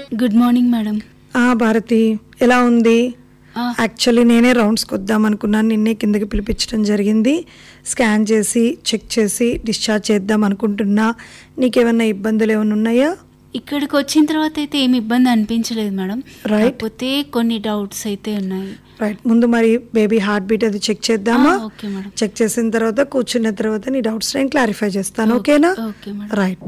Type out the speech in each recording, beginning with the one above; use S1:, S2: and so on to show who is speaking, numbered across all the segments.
S1: Good morning madam
S2: ఆ భారతి ఎలా ఉంది
S1: ఆ,
S2: యాక్చువల్లీ నేనే రౌండ్స్కి వద్దాం అనుకున్నాను నిన్నే కిందకి పిలిపించడం జరిగింది స్కాన్ చేసి చెక్ చేసి డిశ్చార్జ్ చేద్దాం అనుకుంటున్నా నీకేమన్నా ఇబ్బందులు ఏమైనా ఉన్నాయా
S1: ఇక్కడికి వచ్చిన తర్వాత అయితే ఏమి ఇబ్బంది అనిపించలేదు మేడం
S2: Right.
S1: కాకపోతే కొన్ని డౌట్స్ అయితే ఉన్నాయి
S2: రైట్ ముందు మరి బేబీ హార్ట్ బీట్ అది చెక్ చేద్దామా
S1: ఆ, ఓకే మేడం
S2: చెక్ చేసిన తర్వాత కూర్చున్న తర్వాత నీ డౌట్స్ నేను క్లారిఫై చేస్తాను
S1: ఓకే,
S2: ఓకేనా
S1: ఓకే మేడం.
S2: రైట్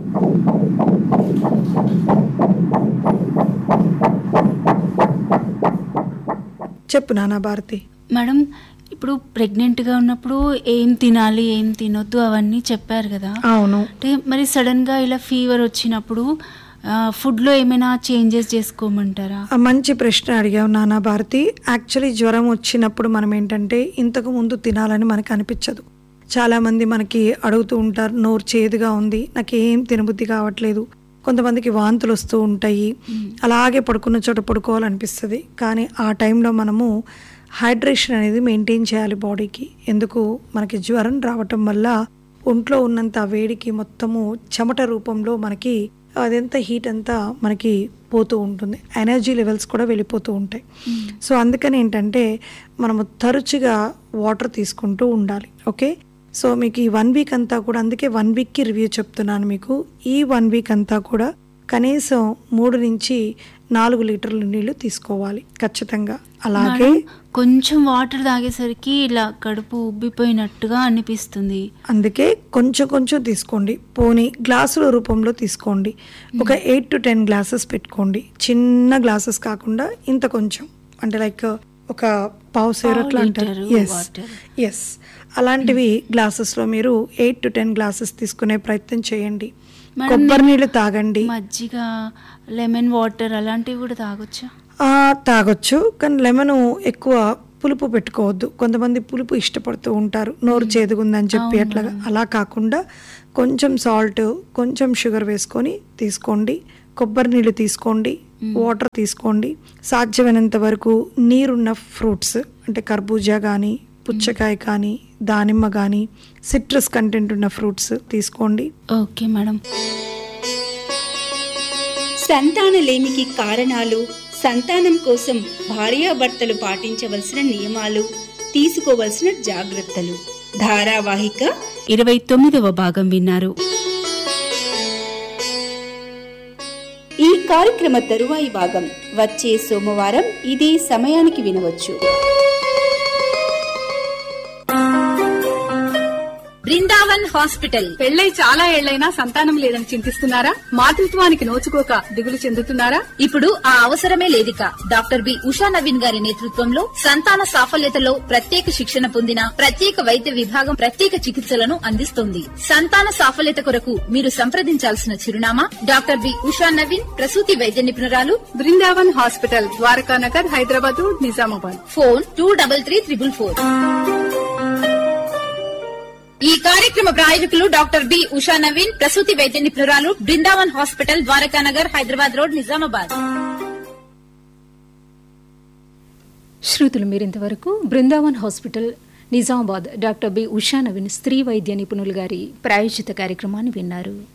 S2: చెప్పు నానా భారతి
S1: మేడం ఇప్పుడు ప్రెగ్నెంట్గా ఉన్నప్పుడు ఏం తినాలి ఏం తినొద్దు అవన్నీ చెప్పారు కదా
S2: అవును
S1: అంటే మరి సడన్గా ఇలా ఫీవర్ వచ్చినప్పుడు ఆ, ఫుడ్లో ఏమైనా చేంజెస్ చేసుకోమంటారా
S2: ఆ, మంచి ప్రశ్న అడిగావు నానా భారతి యాక్చువల్లీ జ్వరం వచ్చినప్పుడు మనం ఏంటంటే ఇంతకు ముందు తినాలని మనకు అనిపించదు చాలా మంది మనకి అడుగుతూ ఉంటారు నోరు చేదుగా ఉంది నాకు ఏం తినబుద్ధి కావట్లేదు కొంతమందికి వాంతులు వస్తూ ఉంటాయి అలాగే పడుకున్న చోట పడుకోవాలనిపిస్తుంది కానీ ఆ టైంలో మనము హైడ్రేషన్ అనేది మెయింటైన్ చేయాలి బాడీకి ఎందుకు మనకి జ్వరం రావటం వల్ల ఒంట్లో ఉన్నంత వేడికి మొత్తము చెమట రూపంలో మనకి అదంతా హీట్ అంతా మనకి పోతూ ఉంటుంది ఎనర్జీ లెవెల్స్ కూడా వెళ్ళిపోతూ ఉంటాయి సో అందుకని ఏంటంటే మనము తరచుగా వాటర్ తీసుకుంటూ ఉండాలి ఓకే సో మీకు ఈ వన్ వీక్ అంతా కూడా అందుకే వన్ వీక్కి రివ్యూ చెప్తున్నాను మీకు ఈ వన్ వీక్ అంతా కూడా కనీసం మూడు నుంచి నాలుగు లీటర్ల నీళ్లు తీసుకోవాలి ఖచ్చితంగా అలాగే
S1: మేడం, కొంచెం వాటర్ తాగేసరికి ఇలా కడుపు ఉబ్బిపోయినట్టుగా అనిపిస్తుంది
S2: అందుకే కొంచెం కొంచెం తీసుకోండి పోనీ గ్లాసుల రూపంలో తీసుకోండి ఒక ఎయిట్ టు టెన్ గ్లాసెస్ పెట్టుకోండి చిన్న గ్లాసెస్ కాకుండా ఇంత కొంచెం అంటే లైక్ ఒక పావు సేరు
S1: పావు
S2: అట్లా అంటారు
S1: లీటరు
S2: ఎస్
S1: water.
S2: ఎస్ అలాంటివి గ్లాసెస్లో మీరు ఎయిట్ టు టెన్ గ్లాసెస్ తీసుకునే ప్రయత్నం చేయండి
S1: మేడం,
S2: కొబ్బరి నీళ్ళు తాగండి
S1: మజ్జిగ లెమన్ వాటర్ అలాంటివి కూడా తాగొచ్చా
S2: ఆ, తాగొచ్చు కానీ లెమన్ ఎక్కువ పులుపు పెట్టుకోవద్దు కొంతమంది పులుపు ఇష్టపడుతూ ఉంటారు నోరు చేదుగుందని చెప్పి
S1: అవును
S2: అట్లాగా అలా కాకుండా కొంచెం సాల్ట్ కొంచెం షుగర్ వేసుకొని తీసుకోండి కొబ్బరి నీళ్ళు తీసుకోండి వాటర్ తీసుకోండి సాధ్యమైనంత వరకు నీరున్న ఫ్రూట్స్ అంటే కర్బూజా కానీ పుచ్చకాయ కానీ దానిమ్మ కానీ సిట్రస్ కంటెంట్ ఉన్న ఫ్రూట్స్ తీసుకోండి
S1: ఓకే మేడం
S3: సంతానలేమికి కారణాలు సంతానం కోసం భార్యాభర్తలు పాటించవలసిన నియమాలు తీసుకోవలసిన జాగ్రత్తలు ధారావాహిక
S1: ఇరవై తొమ్మిదవ భాగం విన్నారు
S3: ఈ కార్యక్రమ తరువాయి భాగం వచ్చే సోమవారం ఇదే సమయానికి వినవచ్చు
S4: బృందావన్ హాస్పిటల్
S5: పెళ్ళై చాలా ఏళ్లైనా సంతానం లేదని చింతిస్తున్నారా మాతృత్వానికి నోచుకోక దిగులు చెందుతున్నారా
S4: ఇప్పుడు ఆ అవసరమే లేదిక డాక్టర్ బి ఉషా నవీన్ గారి నేతృత్వంలో సంతాన సాఫల్యతలో ప్రత్యేక శిక్షణ పొందిన ప్రత్యేక వైద్య విభాగం ప్రత్యేక చికిత్సలను అందిస్తుంది సంతాన సాఫల్యత కొరకు మీరు సంప్రదించాల్సిన చిరునామా డాక్టర్ బి ఉషా నవీన్ ప్రసూతి వైద్య నిపుణురాలు
S5: Brindavan hospital Dwarakanagar Hyderabad Nizamabad
S4: phone two double three triple four ఈ కార్యక్రమ ప్రాయోజకులు డాక్టర్ బి ఉషా నవీన్ ప్రసూతి వైద్య నిపుణురాలు బృందావన్ హాస్పిటల్ ద్వారకానగర్ హైదరాబాద్ రోడ్ నిజామాబాద్
S6: శ్రోతలు మీరింతవరకు Brindavan hospital Nizamabad doctor B Usha Naveen స్త్రీ వైద్య నిపుణులు గారి ప్రాయోజిత కార్యక్రమాన్ని విన్నారు